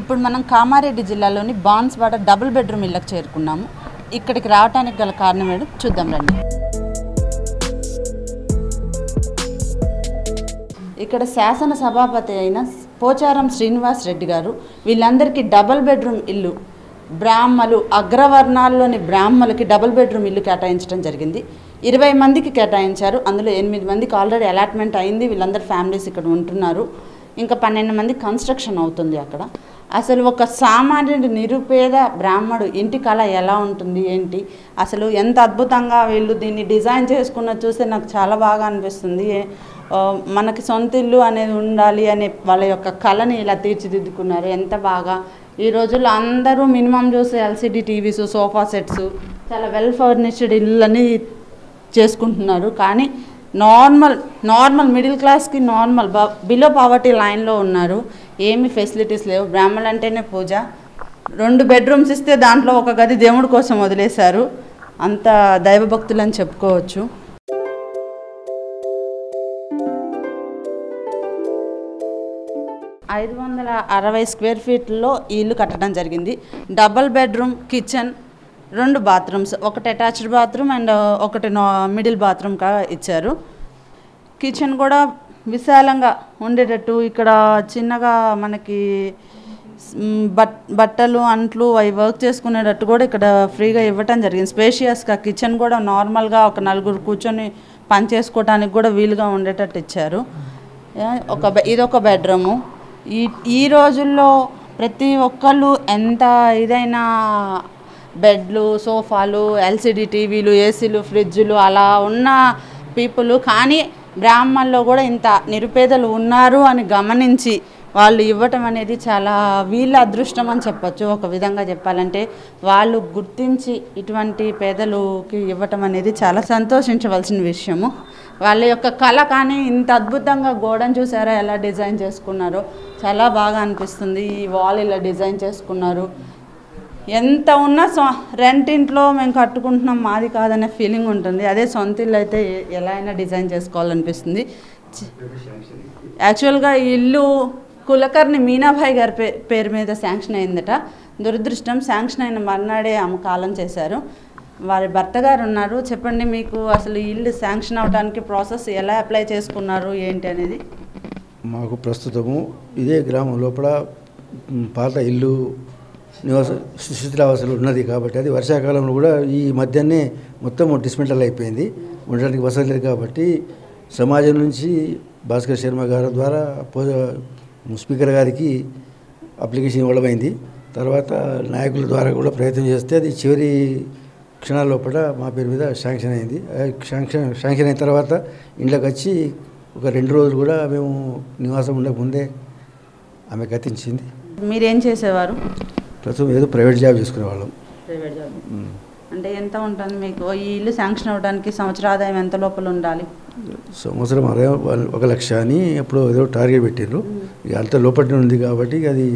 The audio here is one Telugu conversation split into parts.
ఇప్పుడు మనం కామారెడ్డి జిల్లాలోని బాన్స్వాడ డబుల్ బెడ్రూమ్ ఇళ్ళకి చేరుకున్నాము ఇక్కడికి రావడానికి గల కారణం ఏంటో చూద్దాం రండి ఇక్కడ శాసన సభాపతి అయిన పోచారం శ్రీనివాస్ రెడ్డి గారు వీళ్ళందరికీ డబుల్ బెడ్రూమ్ ఇల్లు బ్రాహ్మలు అగ్రవర్ణాల్లోని బ్రాహ్మలకి డబుల్ బెడ్రూమ్ ఇల్లు కేటాయించడం జరిగింది ఇరవై మందికి కేటాయించారు అందులో ఎనిమిది మందికి ఆల్రెడీ అలాట్మెంట్ అయింది వీళ్ళందరూ ఫ్యామిలీస్ ఇక్కడ ఉంటున్నారు ఇంకా పన్నెండు మంది కన్స్ట్రక్షన్ అవుతుంది అక్కడ అసలు ఒక సామాన్యుడి నిరుపేద బ్రాహ్మడు ఇంటి కళ ఎలా ఉంటుంది ఏంటి అసలు ఎంత అద్భుతంగా వీళ్ళు దీన్ని డిజైన్ చేసుకున్న చూస్తే నాకు చాలా బాగా అనిపిస్తుంది ఏ- ఆ, మనకి సొంత ఇల్లు అనేది ఉండాలి అనే వాళ్ళ యొక్క కళని ఇలా తీర్చిదిద్దుకున్నారు ఎంత బాగా ఈ రోజుల్లో అందరూ మినిమం చూస్తే ఎల్సిడి టీవీస్ సోఫా సెట్స్ చాలా వెల్ ఫర్నిష్డ్ ఇల్లుని చేసుకుంటున్నారు కానీ నార్మల్ నార్మల్ మిడిల్ క్లాస్కి నార్మల్ బిలో పావర్టీ లైన్లో ఉన్నారు ఏమి ఫెసిలిటీస్ లేవు బ్రాహ్మణులు అంటేనే పూజ రెండు బెడ్రూమ్స్ ఇస్తే దాంట్లో ఒక గది దేవుడి కోసం వదిలేశారు అంత దైవభక్తులు అని చెప్పుకోవచ్చు ఐదు వందల అరవై స్క్వేర్ ఫీట్లో ఈ ఇల్లు కట్టడం జరిగింది డబల్ బెడ్రూమ్ కిచెన్ రెండు బాత్రూమ్స్ ఒకటి అటాచ్డ్ బాత్రూమ్ అండ్ ఒకటి నా మిడిల్ బాత్రూమ్గా ఇచ్చారు కిచెన్ కూడా విశాలంగా ఉండేటట్టు ఇక్కడ చిన్నగా మనకి మ్, బట్ బట్టలు అంట్లు అవి వర్క్ చేసుకునేటట్టు కూడా ఇక్కడ ఫ్రీగా ఇవ్వటం జరిగింది స్పేషియస్గా కిచెన్ కూడా నార్మల్గా ఒక నలుగురు కూర్చొని పని చేసుకోవడానికి కూడా వీలుగా ఉండేటట్టు ఇచ్చారు ఏ, ఒక బె- ఇదొక బెడ్రూము ఈ ఈ రోజుల్లో ప్రతి ఒక్కళ్ళు ఎంత ఇదైనా బెడ్లు సోఫాలు ఎల్సిడి టీవీలు ఏసీలు ఫ్రిడ్జ్లు అలా ఉన్న పీపుల్ కానీ బ్రాహ్మణుల్లో కూడా ఇంత నిరుపేదలు ఉన్నారు అని గమనించి వాళ్ళు ఇవ్వటం అనేది చాలా వీళ్ళ అదృష్టం అని చెప్పొచ్చు ఒక విధంగా చెప్పాలంటే వాళ్ళు గుర్తించి ఇటువంటి పేదలకి ఇవ్వటం అనేది చాలా సంతోషించవలసిన విషయము వాళ్ళ యొక్క కళ కానీ ఇంత అద్భుతంగా గోడను చూసారా ఎలా డిజైన్ చేసుకున్నారో చాలా బాగా అనిపిస్తుంది ఈ వాల్ ఇలా డిజైన్ చేసుకున్నారు ఎంత ఉన్నా సో రెంట్ ఇంట్లో మేము కట్టుకుంటున్నాం మాది కాదనే ఫీలింగ్ ఉంటుంది అదే సొంత ఇల్లు అయితే ఎ- ఎలా అయినా డిజైన్ చేసుకోవాలనిపిస్తుంది చి- యాక్చువల్గా ఈ ఇల్లు కులకర్ణి మీనాభాయ్ గారి పే పేరు మీద శాంక్షన్ అయిందట దురదృష్టం శాంక్షన్ అయిన మర్నాడే ఆమె కాలం చేశారు వారి భర్త గారు ఉన్నారు చెప్పండి మీకు అసలు ఈ ఇల్లు శాంక్షన్ అవడానికి ప్రాసెస్ ఎలా అప్లై చేసుకున్నారు ఏంటి అనేది మాకు ప్రస్తుతము ఇదే గ్రామం లోపల మ్, పాత ఇల్లు నివాస శిథిలావాసాలు ఉన్నది కాబట్టి అది వర్షాకాలంలో కూడా ఈ మధ్యనే మొత్తం డిస్మెంటల్ అయిపోయింది ఉండడానికి వసతి లేదు కాబట్టి సమాజం నుంచి భాస్కర్ శర్మ గారి ద్వారా పో స్పీకర్ గారికి అప్లికేషన్ ఇవ్వడమైంది తర్వాత నాయకుల ద్వారా కూడా ప్రయత్నం చేస్తే అది చివరి క్షణాల లోపల మా పేరు మీద శాంక్షన్ అయింది ఆ శాంక్షన్ శాంక్షన్ అయిన తర్వాత ఇంట్లోకి వచ్చి ఒక రెండు రోజులు కూడా మేము నివాసం ఉండకముందే ఆమె గతించింది మీరేం చేసేవారు ప్రస్తుతం ఏదో ప్రైవేట్ జాబ్ చేసుకునేవాళ్ళం ప్రైవేట్ జాబ్ ఉమ్. అంటే ఎంత ఉంటుంది మీకు ఈ ఇల్లు శాంక్షన్ అవ్వడానికి సంవత్సర ఆదాయం ఎంత లోపల ఉండాలి సంవత్సరం అదే ఒక లక్ష అని ఎప్పుడో ఏదో టార్గెట్ పెట్టిండ్రు ఇక అంత లోపల ఉంది కాబట్టి ఇక అది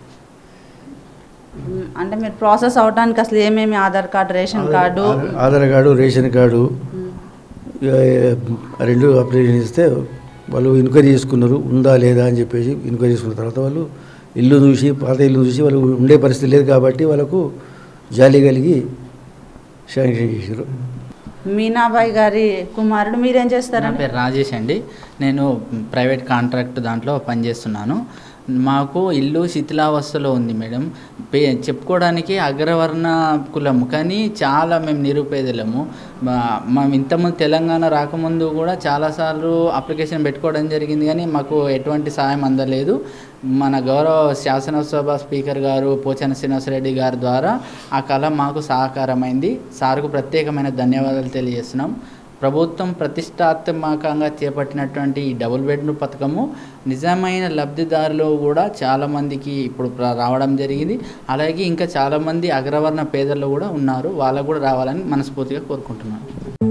మ్, అంటే మీరు ప్రాసెస్ అవడానికి అసలు ఏమేమి Aadhaar card ration card Aadhaar- Aadhaar card ration card ఇక రెండు అప్లికేషన్ ఇస్తే వాళ్ళు ఎంక్వైరీ చేసుకున్నారు ఉందా లేదా అని చెప్పేసి ఎంక్వైరీ చేసుకున్న తర్వాత వాళ్ళు ఇల్లు చూసి పాత ఇల్లు చూసి వాళ్ళు ఉండే పరిస్థితి లేదు కాబట్టి వాళ్ళకు జాలి కలిగి శాంక్షన్ చేశారు మీనాబాయి గారి కుమారుడు మీరేం నా చేస్తారండి పేరు రాజేష్ అండి నేను ప్రైవేట్ కాంట్రాక్ట్ దాంట్లో పనిచేస్తున్నాను మాకు ఇల్లు శిథిలావస్థలో ఉంది మేడం పే చెప్పుకోవడానికి అగ్రవర్ణ కులము కానీ చాలా మేము నిరుపేదలము మా- మేము ఇంతకుముందు తెలంగాణ రాకముందు కూడా చాలాసార్లు అప్లికేషన్ పెట్టుకోవడం జరిగింది కానీ మాకు ఎటువంటి సాయం అందలేదు మన గౌరవ శాసనసభ స్పీకర్ గారు పోచన శ్రీనివాసరెడ్డి గారి ద్వారా ఆ కళ మాకు సహకారమైంది సార్కు ప్రత్యేకమైన ధన్యవాదాలు తెలియజేస్తున్నాం ప్రభుత్వం ప్రతిష్టాత్మకంగా చేపట్టినటువంటి ఈ డబుల్ బెడ్రూమ్ పథకము నిజమైన లబ్ధిదారులు కూడా చాలామందికి ఇప్పుడు ప్ర- రావడం జరిగింది అలాగే ఇంకా చాలామంది అగ్రవర్ణ పేదలు కూడా ఉన్నారు వాళ్ళకు కూడా రావాలని మనస్ఫూర్తిగా కోరుకుంటున్నాను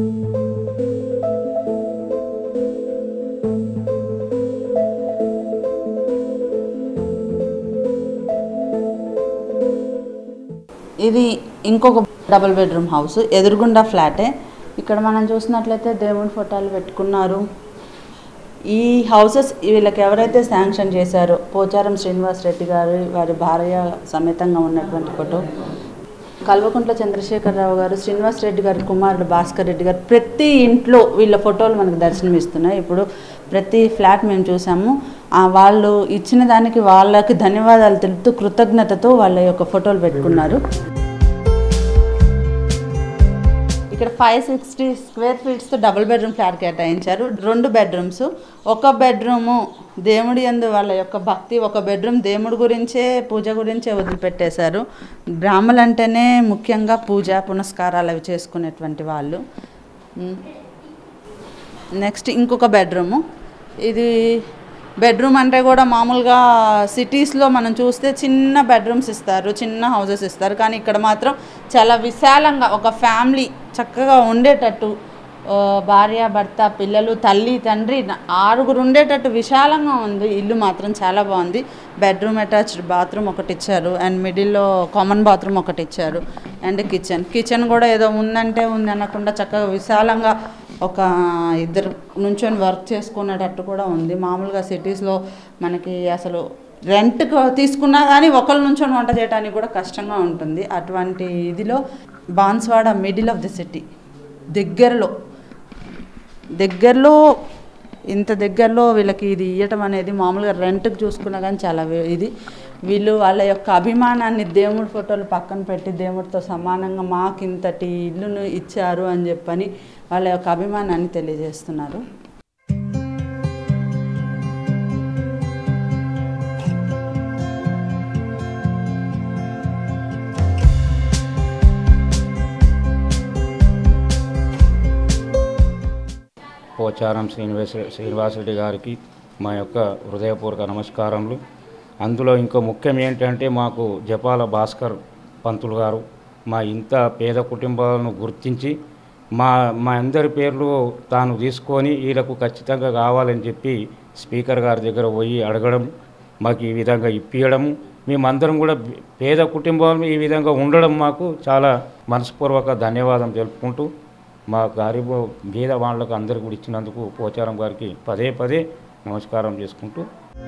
ఇది ఇంకొక డబుల్ బెడ్రూమ్ హౌస్ ఎదురుగుండా ఫ్లాటే ఇక్కడ మనం చూసినట్లయితే దేవుడి ఫోటోలు పెట్టుకున్నారు ఈ హౌసెస్ వీళ్ళకి ఎవరైతే శాంక్షన్ చేశారో పోచారం శ్రీనివాస్ రెడ్డి గారు వారి భార్య సమేతంగా ఉన్నటువంటి ఫోటో కల్వకుంట్ల చంద్రశేఖరరావు గారు శ్రీనివాస్ రెడ్డి గారి కుమారుడు భాస్కర్ రెడ్డి గారు ప్రతి ఇంట్లో వీళ్ళ ఫోటోలు మనకు దర్శనమిస్తున్నాయి ఇప్పుడు ప్రతి ఫ్లాట్ మేము చూసాము ఆ వాళ్ళు ఇచ్చిన దానికి వాళ్ళకి ధన్యవాదాలు తెలుపుతూ కృతజ్ఞతతో వాళ్ళ యొక్క ఫోటోలు పెట్టుకున్నారు ఇక్కడ ఫైవ్ సిక్స్టీ స్క్వేర్ ఫీట్స్తో డబుల్ బెడ్రూమ్ ఫ్లాట్ కేటాయించారు రెండు బెడ్రూమ్స్ ఒక బెడ్రూము దేవుడి యందు వాళ్ళ యొక్క భక్తి ఒక బెడ్రూమ్ దేవుడి గురించే పూజ గురించే వదిలిపెట్టేశారు బ్రాహ్మలు అంటేనే ముఖ్యంగా పూజ పునస్కారాలు అవి చేసుకునేటువంటి వాళ్ళు నెక్స్ట్ ఇంకొక బెడ్రూము ఇది బెడ్రూమ్ అంటే కూడా మామూలుగా సిటీస్లో మనం చూస్తే చిన్న బెడ్రూమ్స్ ఇస్తారు చిన్న హౌసెస్ ఇస్తారు కానీ ఇక్కడ మాత్రం చాలా విశాలంగా ఒక ఫ్యామిలీ చక్కగా ఉండేటట్టు ఆ, భార్య భర్త పిల్లలు తల్లి తండ్రి న- ఆరుగురు ఉండేటట్టు విశాలంగా ఉంది ఇల్లు మాత్రం చాలా బాగుంది బెడ్రూమ్ అటాచ్డ్ బాత్రూమ్ ఒకటి ఇచ్చారు అండ్ మిడిల్లో కామన్ బాత్రూమ్ ఒకటి ఇచ్చారు అండ్ కిచెన్ కిచెన్ కూడా ఏదో ఉందంటే ఉంది అనకుండా చక్కగా విశాలంగా ఒక ఇద్దరు నుంచొని వర్క్ చేసుకునేటట్టు కూడా ఉంది మామూలుగా సిటీస్లో మనకి అసలు రెంట్కి తీసుకున్నా కానీ ఒకళ్ళ నుంచొని వంట చేయడానికి కూడా కష్టంగా ఉంటుంది అటువంటి ఇదిలో Banswada middle of the city దగ్గరలో దగ్గరలో ఇంత దగ్గరలో వీళ్ళకి ఇది ఇవ్వటం అనేది మామూలుగా రెంట్కి చూసుకున్నా కానీ చాలా వే- ఇది వీళ్ళు వాళ్ళ యొక్క అభిమానాన్ని దేవుడి ఫోటోలు పక్కన పెట్టి దేవుడితో సమానంగా మాకు ఇంతటి ఇల్లును ఇచ్చారు అని చెప్పని వాళ్ళ యొక్క అభిమానాన్ని తెలియజేస్తున్నారు పోచారం శ్రీనివాస శ్రీనివాసరెడ్డి గారికి మా యొక్క హృదయపూర్వక నమస్కారములు అందులో ఇంకో ముఖ్యం ఏంటంటే మాకు జపాల భాస్కర్ పంతులు గారు మా ఇంత పేద కుటుంబాలను గుర్తించి మా మా అందరి పేర్లు తాను తీసుకొని వీళ్ళకు ఖచ్చితంగా కావాలని చెప్పి స్పీకర్ గారి దగ్గర పోయి అడగడం మాకు ఈ విధంగా ఇప్పియడము మేమందరం కూడా పేద కుటుంబాలు ఈ విధంగా ఉండడం మాకు చాలా మనస్పూర్వక ధన్యవాదం తెలుపుకుంటూ మా గరీబ్ బీద వాళ్ళకు అందరికి కూడా ఇచ్చినందుకు పోచారం గారికి పదే పదే నమస్కారం చేసుకుంటూ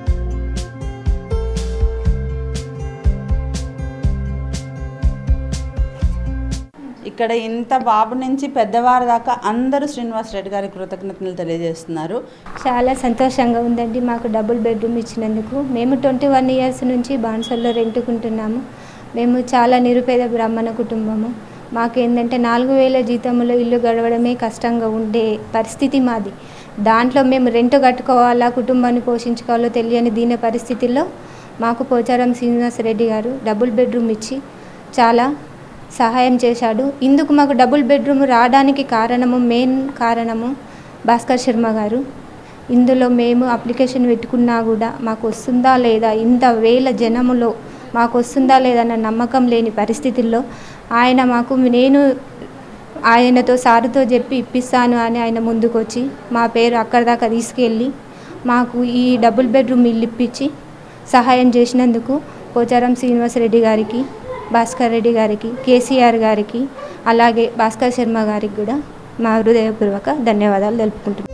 ఇక్కడ ఇంత బాబు నుంచి పెద్దవారి దాకా అందరూ శ్రీనివాస్ రెడ్డి గారి కృతజ్ఞతలు తెలియజేస్తున్నారు చాలా సంతోషంగా ఉందండి మాకు డబుల్ బెడ్రూమ్ ఇచ్చినందుకు మేము ట్వంటీ వన్ ఇయర్స్ నుంచి బాన్సల్లో రెంటుకుంటున్నాము మేము చాలా నిరుపేద బ్రాహ్మణ కుటుంబము మాకు ఏంటంటే నాలుగు వేల జీతంలో ఇల్లు గడవడమే కష్టంగా ఉండే పరిస్థితి మాది దాంట్లో మేము రెంట్ కట్టుకోవాలా కుటుంబాన్ని పోషించుకోవాలో తెలియని దీని పరిస్థితుల్లో మాకు పోచారం శ్రీనివాసరెడ్డి గారు డబుల్ బెడ్రూమ్ ఇచ్చి చాలా సహాయం చేశాడు ఇందుకు మాకు డబుల్ బెడ్రూమ్ రావడానికి కారణము మెయిన్ కారణము భాస్కర్ శర్మ గారు ఇందులో మేము అప్లికేషన్ పెట్టుకున్నా కూడా మాకు వస్తుందా లేదా ఇంత వేల జనములో మాకు వస్తుందా లేదా అన్న నమ్మకం లేని పరిస్థితుల్లో ఆయన మాకు నేను ఆయనతో సారుతో చెప్పి ఇప్పిస్తాను అని ఆయన ముందుకు వచ్చి మా పేరు అక్కడి దాకా తీసుకెళ్ళి మాకు ఈ డబుల్ బెడ్రూమ్ ఇల్లు ఇప్పించి సహాయం చేసినందుకు పోచారం శ్రీనివాసరెడ్డి గారికి భాస్కర్ రెడ్డి గారికి కేసీఆర్ గారికి అలాగే భాస్కర్ శర్మ గారికి కూడా మా హృదయపూర్వక ధన్యవాదాలు తెలుపుకుంటున్నాను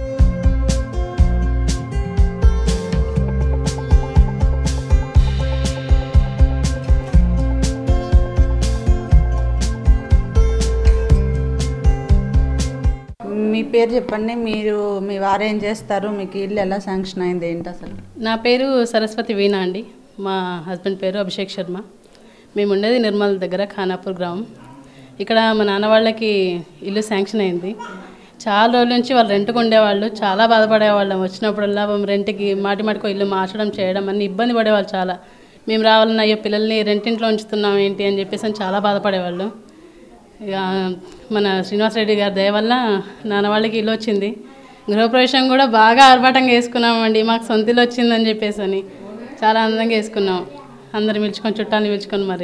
మీ పేరు చెప్పండి మీరు మీ వారు ఏం చేస్తారు మీకు ఇల్లు ఎలా శాంక్షన్ అయింది ఏంటి అసలు నా పేరు సరస్వతి వీణ అండి మా హస్బెండ్ పేరు అభిషేక్ శర్మ మేము ఉండేది నిర్మల్ దగ్గర ఖానాపూర్ గ్రామం ఇక్కడ మా నాన్న వాళ్ళకి ఇల్లు శాంక్షన్ అయింది చాలా రోజుల నుంచి వాళ్ళు రెంట్కి ఉండేవాళ్ళు చాలా బాధపడేవాళ్ళం వచ్చినప్పుడల్లా మేము రెంట్కి మాటి మాటికో ఇల్లు మార్చడం చేయడం అన్ని ఇబ్బంది పడేవాళ్ళు చాలా మేము రావాలన్న అయ్యో పిల్లల్ని రెంటింట్లో ఉంచుతున్నాం ఏంటి అని చెప్పేసి అని చాలా బాధపడేవాళ్ళు ఇక మన శ్రీనివాసరెడ్డి గారి దయ వల్ల నాన్న వాళ్ళకి ఇల్లు వచ్చింది గృహప్రవేశం కూడా బాగా ఆర్భాటంగా వేసుకున్నామండి మాకు సొంత ఇల్లు వచ్చిందని చెప్పేసి అని చాలా ఆనందంగా వేసుకున్నాం అందరు పిలుచుకొని చుట్టాలని పిలుచుకొని మరి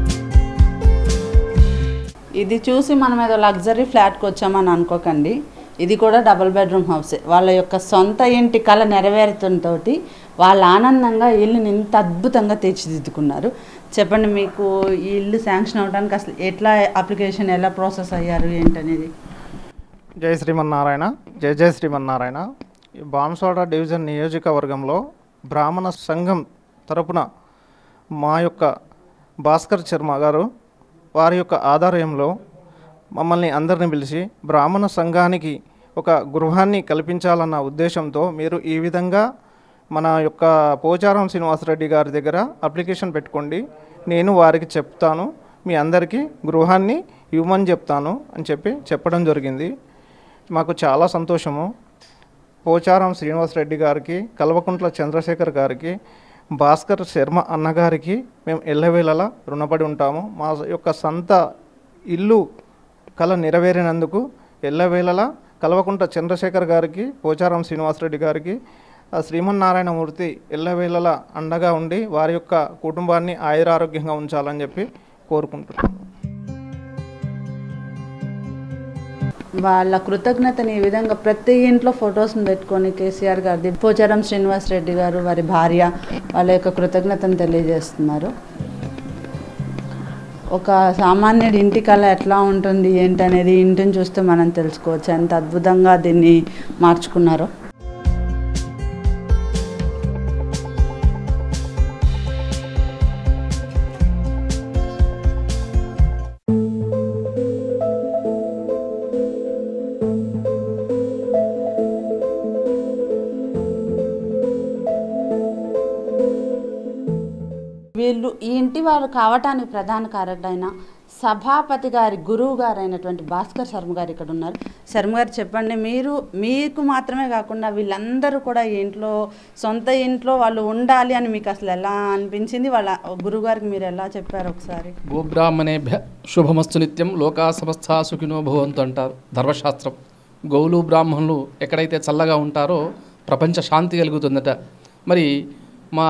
ఇది చూసి మనం ఏదో లగ్జరీ ఫ్లాట్కి వచ్చామని అనుకోకండి ఇది కూడా డబుల్ బెడ్రూమ్ హౌసే వాళ్ళ యొక్క సొంత ఇంటి కళ నెరవేరుతంతో వాళ్ళ ఆనందంగా ఇల్లుని ఇంత అద్భుతంగా తీర్చిదిద్దుకున్నారు చెప్పండి మీకు ఈ ఇల్లు శాంక్షన్ అవడానికి అసలు ఎట్లా అప్లికేషన్ ఎలా ప్రాసెస్ అయ్యారు ఏంటనేది జై శ్రీమన్నారాయణ జై జై శ్రీమన్నారాయణ ఈ బాన్స్వాడ డివిజన్ నియోజకవర్గంలో బ్రాహ్మణ సంఘం తరపున మా యొక్క భాస్కర్ శర్మ గారు వారి యొక్క ఆధ్వర్యంలో మమ్మల్ని అందరిని పిలిచి బ్రాహ్మణ సంఘానికి ఒక గృహాన్ని కల్పించాలన్న ఉద్దేశంతో మీరు ఈ విధంగా మన యొక్క పోచారం శ్రీనివాసరెడ్డి గారి దగ్గర అప్లికేషన్ పెట్టుకోండి నేను వారికి చెప్తాను మీ అందరికీ గృహాన్ని ఇవ్వమని చెప్తాను అని చెప్పి చెప్పడం జరిగింది మాకు చాలా సంతోషము పోచారం శ్రీనివాసరెడ్డి గారికి కల్వకుంట్ల చంద్రశేఖర్ గారికి భాస్కర్ శర్మ అన్నగారికి మేము ఎల్లవేళలా రుణపడి ఉంటాము మా యొక్క సొంత ఇల్లు కళ నెరవేరినందుకు ఎల్లవేళలా కల్వకుంట్ల చంద్రశేఖర్ గారికి పోచారం శ్రీనివాసరెడ్డి గారికి ఆ శ్రీమన్నారాయణమూర్తి ఎల్లవేళలా అండగా ఉండి వారి యొక్క కుటుంబాన్ని ఆయురారోగ్యంగా ఉంచాలని చెప్పి కోరుకుంటున్నాను వాళ్ళ కృతజ్ఞతని ఈ విధంగా ప్రతి ఇంట్లో ఫొటోస్ని పెట్టుకొని కేసీఆర్ గారిది పోచారం శ్రీనివాస్ రెడ్డి గారు వారి భార్య వాళ్ళ యొక్క కృతజ్ఞతను తెలియజేస్తున్నారు ఒక సామాన్యుడి ఇంటి కళ ఎట్లా ఉంటుంది ఏంటనేది ఇంటిని చూస్తే మనం తెలుసుకోవచ్చు ఎంత అద్భుతంగా దీన్ని మార్చుకున్నారో వీళ్ళు ఈ ఇంటి వారు కావటానికి ప్రధాన కారకుడైన సభాపతి గారి గురువు గారు అయినటువంటి భాస్కర్ శర్మ గారు ఇక్కడ ఉన్నారు శర్మ గారు చెప్పండి మీరు మీకు మాత్రమే కాకుండా వీళ్ళందరూ కూడా ఈ ఇంట్లో సొంత ఇంట్లో వాళ్ళు ఉండాలి అని మీకు అసలు ఎలా అనిపించింది వాళ్ళ గురువు గారికి మీరు ఎలా చెప్పారు ఒకసారి గోబ్రాహ్మణేభ్య శుభమస్తు నిత్యం లోకా సమస్త సుఖినో భవంతు అంటారు ధర్మశాస్త్రం గోవులు బ్రాహ్మణులు ఎక్కడైతే చల్లగా ఉంటారో ప్రపంచ శాంతి కలుగుతుందట మరి మా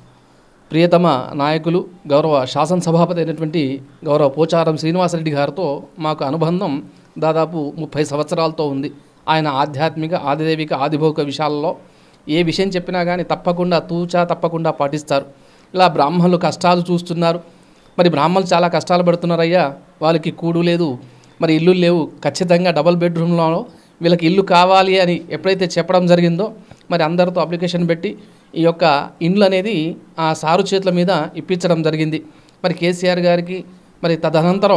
ప్రియతమ నాయకులు గౌరవ శాసనసభాపతి అయినటువంటి గౌరవ పోచారం శ్రీనివాసరెడ్డి గారితో మాకు అనుబంధం దాదాపు ముప్పై సంవత్సరాలతో ఉంది ఆయన ఆధ్యాత్మిక ఆదిదైవిక ఆదిభౌతిక విషయాల్లో ఏ విషయం చెప్పినా కానీ తప్పకుండా తూచా తప్పకుండా పాటిస్తారు ఇలా బ్రాహ్మణులు కష్టాలు చూస్తున్నారు మరి బ్రాహ్మణులు చాలా కష్టాలు పడుతున్నారయ్యా వాళ్ళకి కూడు లేదు మరి ఇల్లు లేవు ఖచ్చితంగా డబల్ బెడ్రూమ్లో వీళ్ళకి ఇల్లు కావాలి అని ఎప్పుడైతే చెప్పడం జరిగిందో మరి అందరితో అప్లికేషన్ పెట్టి ఈ యొక్క ఇండ్లు అనేది ఆ సారు చేతుల మీద ఇప్పించడం జరిగింది మరి కేసీఆర్ గారికి మరి తదనంతరం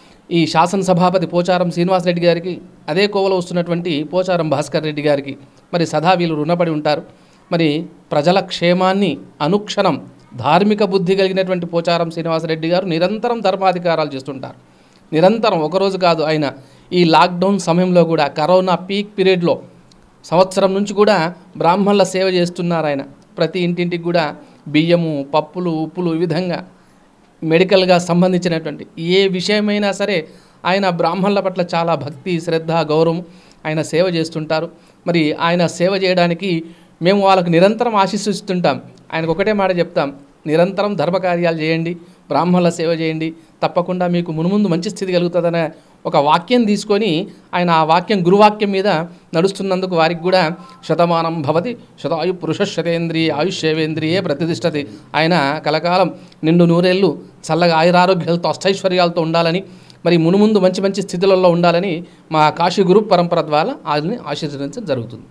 ఈ శాసనసభాపతి పోచారం శ్రీనివాసరెడ్డి గారికి అదే కోవలో వస్తున్నటువంటి పోచారం భాస్కర్ రెడ్డి గారికి మరి సదా వీళ్ళు రుణపడి ఉంటారు మరి ప్రజల క్షేమాన్ని అనుక్షణం ధార్మిక బుద్ధి కలిగినటువంటి పోచారం శ్రీనివాసరెడ్డి గారు నిరంతరం ధర్మాధికారాలు చేస్తుంటారు నిరంతరం ఒకరోజు కాదు ఆయన ఈ లాక్డౌన్ సమయంలో కూడా కరోనా పీక్ పీరియడ్లో సంవత్సరం నుంచి కూడా బ్రాహ్మణుల సేవ చేస్తున్నారు ఆయన ప్రతి ఇంటింటికి కూడా బియ్యము పప్పులు ఉప్పులు ఈ విధంగా మెడికల్గా సంబంధించినటువంటి ఏ విషయమైనా సరే ఆయన బ్రాహ్మణుల పట్ల చాలా భక్తి శ్రద్ధ గౌరవం ఆయన సేవ చేస్తుంటారు మరి ఆయన సేవ చేయడానికి మేము వాళ్ళకు నిరంతరం ఆశీస్సుస్తుంటాం ఆయనకు ఒకటే మాట చెప్తాం నిరంతరం ధర్మకార్యాలు చేయండి బ్రాహ్మణుల సేవ చేయండి తప్పకుండా మీకు మునుముందు మంచి స్థితి కలుగుతుందనే ఒక వాక్యం తీసుకొని ఆయన ఆ వాక్యం గురువాక్యం మీద నడుస్తున్నందుకు వారికి కూడా శతమానం భవతి శతాయు పురుష శతేంద్రియ ఆయుష్యేవేంద్రియే ప్రతిష్టతి ఆయన కలకాలం నిండు నూరేళ్ళు చల్లగా ఆయురారోగ్యాలతో అష్టైశ్వర్యాలతో ఉండాలని మరి మునుముందు మంచి మంచి స్థితులలో ఉండాలని మా కాశీ గురు పరంపర ద్వారా ఆయన్ని ఆశీర్వదించడం జరుగుతుంది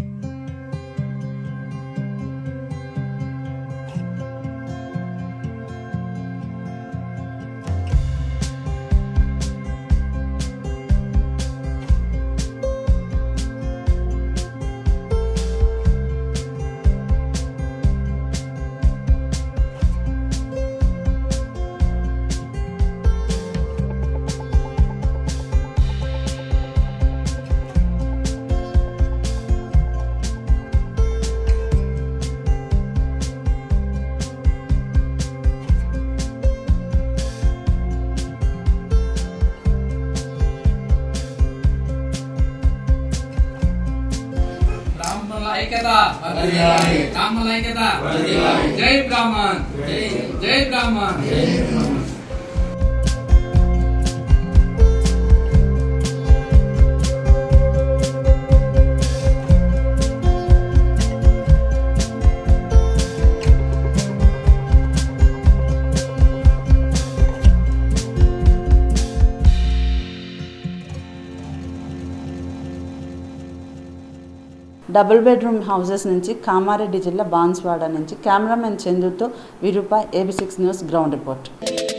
బ్రాహ్మణుల ఐక్యత బ్రాహ్మణుల ఐక్యత జై బ్రాహ్మణ్ జై బ్రాహ్మణ్ డబుల్ బెడ్రూమ్ హౌసెస్ నుంచి కామారెడ్డి జిల్లా బాన్స్వాడ నుంచి కెమెరామెన్ చందుతో Virupa AB six news ground report